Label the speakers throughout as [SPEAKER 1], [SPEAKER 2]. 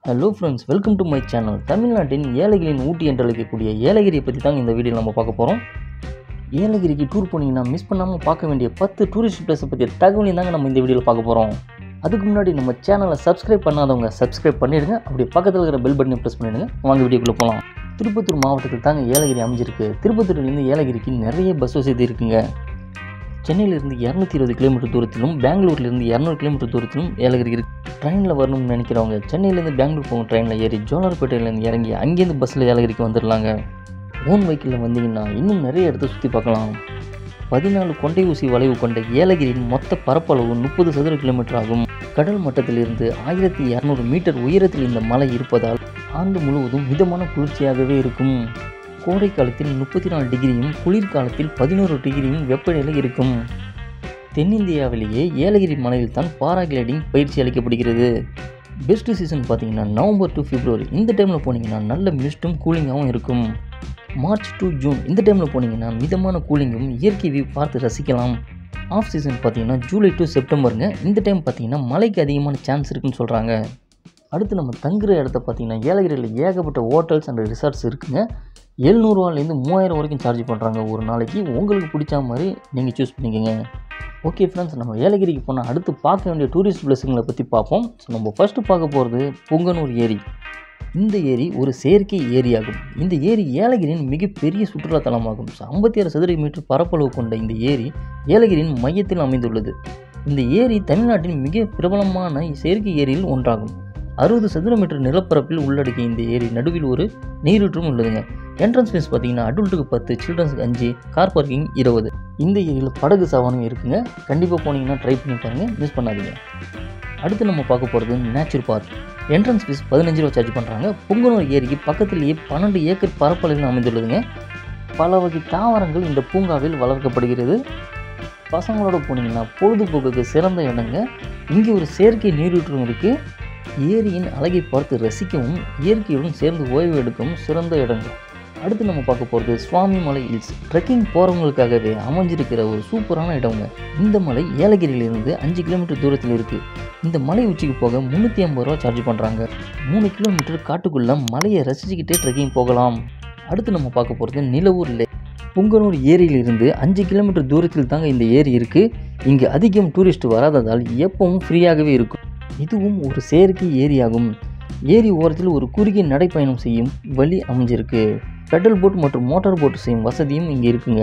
[SPEAKER 1] hello friends welcome to my channel தமிழ்நாட்டின் ஏலகிரியின் ஊட்டி என்று அழைக்கக்கூடிய ஏலகிரியை பற்றி தாங்க இந்த வீடியோவில் நம்ம பார்க்க போகிறோம் ஏலகிரிக்கு டூர் போனீங்கன்னா மிஸ் பண்ணாமல் பார்க்க வேண்டிய பத்து டூரிஸ்ட் பிளேஸை பற்றிய தகவலையும் தாங்க நம்ம இந்த வீடியோவில் பார்க்க போகிறோம் அதுக்கு முன்னாடி நம்ம சேனலை சப்ஸ்கிரைப் பண்ணாதவங்க சப்ஸ்கிரைப் பண்ணிடுங்க அப்படி பக்கத்தில் இருக்கிற பெல் பட்டனை ப்ரெஸ் பண்ணிடுங்க வாங்க வீடியோக்குள்ளே போகலாம் திருப்பத்தூர் மாவட்டத்தில் தாங்க ஏலகிரி அமைஞ்சிருக்கு திருப்பத்தூர்லேருந்து ஏலகிரிக்கு நிறைய பஸ் வசதி இருக்குங்க சென்னையிலிருந்து இரநூத்தி இருபது கிலோமீட்டர் தூரத்திலும் பெங்களூர்லேருந்து இரநூறு கிலோமீட்டர் தூரத்திலும் ஏலகிரி இருக்கு ட்ரெயினில் வரணும்னு நினைக்கிறவங்க சென்னையிலேருந்து பெங்களூர் போகும் ட்ரெயினில் ஏறி ஜோலார்பேட்டையிலேருந்து இறங்கி அங்கேருந்து பஸ்ஸில் ஏலகிரிக்கு வந்துடலாங்க ஓன் வெஹிக்கிளில் வந்தீங்கன்னா இன்னும் நிறைய இடத்த சுற்றி பார்க்கலாம் பதினாலு கொண்டை ஊசி வளைவு கொண்ட ஏலகிரியின் மொத்த பரப்பளவு முப்பது சதுர கிலோமீட்டர் ஆகும் கடல் மட்டத்திலிருந்து ஆயிரத்தி இரநூறு மீட்டர் உயரத்தில் இந்த மலை இருப்பதால் ஆண்டு முழுவதும் மிதமான குளிர்ச்சியாகவே இருக்கும் கோடை காலத்தில் முப்பத்தி நாலு டிகிரியும் குளிர்காலத்தில் பதினோரு டிகிரியும் வெப்பநிலை இருக்கும் தென்னிந்தியாவிலேயே ஏலகிரி மலையில் தான் பாராகிளைடிங் பயிற்சி அளிக்கப்படுகிறது பெஸ்ட் சீசன் பார்த்தீங்கன்னா நவம்பர் டு பிப்ரவரி இந்த டைமில் போனீங்கன்னா நல்ல மிஸ்ட்டும் கூலிங்காகவும் இருக்கும் மார்ச் டு ஜூன் இந்த டைமில் போனீங்கன்னா மிதமான கூலிங்கும் இயற்கை வியூ பார்த்து ரசிக்கலாம் ஆஃப் சீசன் பார்த்தீங்கன்னா ஜூலை டு செப்டம்பருங்க இந்த டைம் பார்த்தீங்கன்னா மழைக்கு அதிகமான சான்ஸ் இருக்குன்னு சொல்கிறாங்க அடுத்து நம்ம தங்குற இடத்த பார்த்தீங்கன்னா ஏலகிரியில் ஏகப்பட்ட ஹோட்டல்ஸ் அண்ட் ரிசார்ட்ஸ் இருக்குங்க எழுநூறுவாலேருந்து மூவாயிரம் வரைக்கும் சார்ஜ் பண்ணுறாங்க ஒரு நாளைக்கு உங்களுக்கு பிடிச்ச மாதிரி நீங்கள் சூஸ் பண்ணிக்கோங்க ஓகே ஃப்ரெண்ட்ஸ் நம்ம ஏலகிரிக்கு போனால் அடுத்து பார்க்க வேண்டிய டூரிஸ்ட் பிளேஸுங்களை பற்றி பார்ப்போம் ஸோ நம்ம ஃபஸ்ட்டு பார்க்க போகிறது புங்கனூர் ஏரி இந்த ஏரி ஒரு செயற்கை ஏரியாகும் இந்த ஏரி ஏலகிரியின் மிகப்பெரிய சுற்றுலா தலமாகும் ஸோ ஐம்பத்தி ஆறு சதுர மீட்டர் பரப்பளவு கொண்ட இந்த ஏரி ஏலகிரியின் மையத்தில் அமைந்துள்ளது இந்த ஏரி தமிழ்நாட்டின் மிக பிரபலமான செயற்கை ஏரியில் ஒன்றாகும் அறுபது சதுர மீட்டர் நிலப்பரப்பில் உள்ளடக்கிய இந்த ஏரி நடுவில் ஒரு நீரூற்றும் உள்ளதுங்க என்ட்ரன்ஸ் ஃபீஸ் பார்த்தீங்கன்னா அடல்ட்டுக்கு பத்து சில்ட்ரன்ஸுக்கு அஞ்சு கார் பார்க்கிங் இருபது இந்த ஏரியில் படகு சவானும் இருக்குங்க கண்டிப்பாக போனீங்கன்னா ட்ரை பண்ணி பாருங்கள் மிஸ் பண்ணாதீங்க அடுத்து நம்ம பார்க்க போகிறது நேச்சர் பார்க் என்ட்ரன்ஸ் ஃபீஸ் பதினஞ்சு ரூபா சார்ஜ் பண்ணுறாங்க புங்கனூர் ஏரிக்கு பக்கத்திலேயே பன்னெண்டு ஏக்கர் பரப்பளவில் அமைந்துள்ளதுங்க பல வகை தாவரங்கள் இந்த பூங்காவில் வளர்க்கப்படுகிறது பசங்களோட போனீங்கன்னா பொழுதுபோக்குக்கு சிறந்த இடங்க இங்கே ஒரு செயற்கை நீரூற்றும் இருக்குது ஏரியின் அழகை பார்த்து ரசிக்கவும் இயற்கையுடன் சேர்ந்து ஓய்வு எடுக்கவும் சிறந்த இடங்கள் அடுத்து நம்ம பார்க்க போகிறது சுவாமி மலை ஹில்ஸ் ட்ரெக்கிங் போகிறவங்களுக்காகவே அமைஞ்சிருக்கிற ஒரு சூப்பரான இடங்க இந்த மலை ஏலகிரியிலிருந்து அஞ்சு கிலோமீட்டர் தூரத்தில் இருக்குது இந்த மலை உச்சிக்கு போக முந்நூற்றி ஐம்பது ரூபா சார்ஜ் பண்ணுறாங்க மூணு கிலோமீட்டர் காட்டுக்குள்ளே மலையை ரசிச்சுக்கிட்டே ட்ரெக்கிங் போகலாம் அடுத்து நம்ம பார்க்க போகிறது நிலவூர் லே புங்கனூர் ஏரியிலிருந்து அஞ்சு கிலோமீட்டர் தூரத்தில் தாங்க இந்த ஏரி இருக்குது இங்கே அதிகம் டூரிஸ்ட் வராததால் எப்பவும் ஃப்ரீயாகவே இருக்கும் இதுவும் ஒரு செயற்கை ஏரியாகும் ஏரி ஓரத்தில் ஒரு குறுகிய நடைப்பயணம் செய்யும் வழி அமைஞ்சிருக்கு பெடல் போட் மற்றும் மோட்டார் போட் செய்யும் வசதியும் இங்கே இருக்குங்க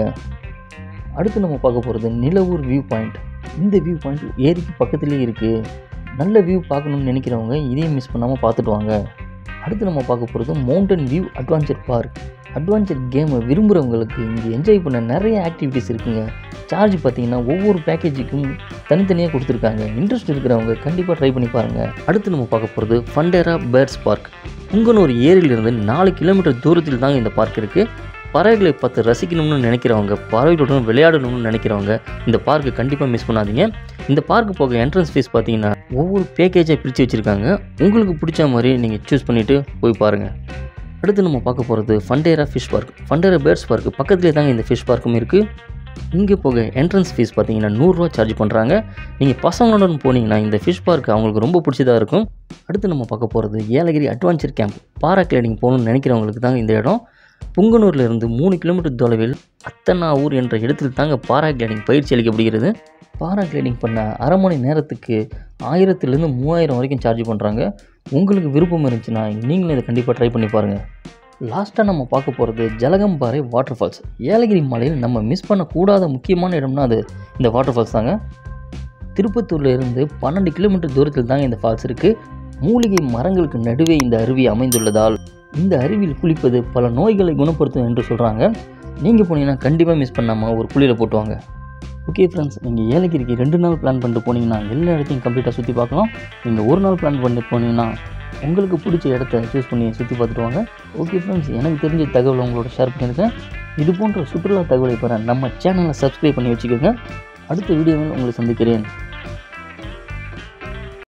[SPEAKER 1] அடுத்து நம்ம பார்க்க போகிறது நிலவூர் வியூ பாயிண்ட் இந்த வியூ பாயிண்ட் ஏரிக்கு பக்கத்துலேயே இருக்குது நல்ல வியூ பார்க்கணும்னு நினைக்கிறவங்க இதையும் மிஸ் பண்ணாமல் பார்த்துட்டு வாங்க அடுத்து நம்ம பார்க்க போகிறது mountain view adventure park adventure கேமை விரும்புகிறவங்களுக்கு இங்கே என்ஜாய் பண்ண நிறைய ஆக்டிவிட்டீஸ் இருக்குங்க சார்ஜ் பார்த்தீங்கன்னா ஒவ்வொரு பேக்கேஜுக்கும் தனித்தனியாக கொடுத்துருக்காங்க இன்ட்ரெஸ்ட் இருக்கிறவங்க கண்டிப்பாக ட்ரை பண்ணி பாருங்கள் அடுத்து நம்ம பார்க்க போகிறது ஃபண்டேரா பேர்ட்ஸ் பார்க் புங்கனூர் ஏரியிலிருந்து நாலு கிலோமீட்டர் தூரத்தில் தாங்க இந்த பார்க் இருக்குது பறவைகளை பார்த்து ரசிக்கணும்னு நினைக்கிறவங்க பறவைகளுடன் விளையாடணும்னு நினைக்கிறவங்க இந்த பார்க்கு கண்டிப்பாக மிஸ் பண்ணாதீங்க இந்த பார்க்கு போக என்ட்ரன்ஸ் ஃபீஸ் பார்த்தீங்கன்னா ஒவ்வொரு பேக்கேஜாக பிரித்து வச்சுருக்காங்க உங்களுக்கு பிடிச்ச மாதிரி நீங்கள் சூஸ் பண்ணிவிட்டு போய் பாருங்கள் அடுத்து நம்ம பார்க்க போகிறது Fundera fish park Fundera birds park பக்கத்துலேயே தாங்க இந்த ஃபிஷ் பார்க்கும் இருக்குது இங்கே போக என்ட்ரன்ஸ் ஃபீஸ் பார்த்தீங்கன்னா நூறுரூவா சார்ஜ் பண்ணுறாங்க நீங்கள் பசங்களுடன் போனீங்கன்னா இந்த ஃபிஷ் பார்க் அவங்களுக்கு ரொம்ப பிடிச்சதாக இருக்கும் அடுத்து நம்ம பார்க்க போகிறது ஏலகிரி அட்வான்ச்சர் கேம்ப் பாராகிளைடிங் போகணும்னு நினைக்கிறவங்களுக்கு தாங்க இந்த இடம் புங்கனூரில் இருந்து மூணு கிலோமீட்டர் தொலைவில் அத்தனாவூர் என்ற இடத்தில் தாங்க பாராகிளைடிங் பயிற்சி அளிக்கப்படுகிறது பாராகிளைடிங் பண்ண அரை மணி நேரத்துக்கு ஆயிரத்துலேருந்து மூவாயிரம் வரைக்கும் சார்ஜ் பண்ணுறாங்க உங்களுக்கு விருப்பம் இருந்துச்சுன்னா நீங்களும் இதை கண்டிப்பாக ட்ரை பண்ணி பாருங்கள் லாஸ்ட்டாக நம்ம பார்க்க போகிறது ஜலகம்பாறை வாட்டர் ஃபால்ஸ் ஏலகிரி மலையில் நம்ம மிஸ் பண்ணக்கூடாத முக்கியமான இடம்னா அது இந்த வாட்டர் ஃபால்ஸ் தாங்க திருப்பத்தூரில் இருந்து பன்னெண்டு கிலோமீட்டர் தூரத்தில் தாங்க இந்த ஃபால்ஸ் இருக்குது மூலிகை மரங்களுக்கு நடுவே இந்த அருவி அமைந்துள்ளதால் இந்த அருவியில் குளிப்பது பல நோய்களை குணப்படுத்தும் என்று சொல்கிறாங்க நீங்கள் போனீங்கன்னா கண்டிப்பாக மிஸ் பண்ணாமல் ஒரு குளியில் போட்டுவாங்க ஓகே ஃப்ரெண்ட்ஸ் நீங்கள் ஏலகிரிக்கு ரெண்டு நாள் பிளான் பண்ணிட்டு போனீங்கன்னா எல்லா இடத்தையும் கம்ப்ளீட்டாக சுற்றி பார்க்கலாம் நீங்கள் ஒரு நாள் பிளான் பண்ணிட்டு போனீங்கன்னா உங்களுக்கு பிடிச்ச இடத்த சூஸ் பண்ணி சுற்றி பார்த்துட்டு வாங்க ஓகே ஃப்ரெண்ட்ஸ் எனக்கு தெரிஞ்ச தகவலை உங்களோட ஷேர் பண்ணியிருக்கேன் இது போன்ற சுற்றுலா தகவலை பெற நம்ம சேனலை சப்ஸ்கிரைப் பண்ணி வச்சுக்கோங்க அடுத்த வீடியோவில் உங்களை சந்திக்கிறேன்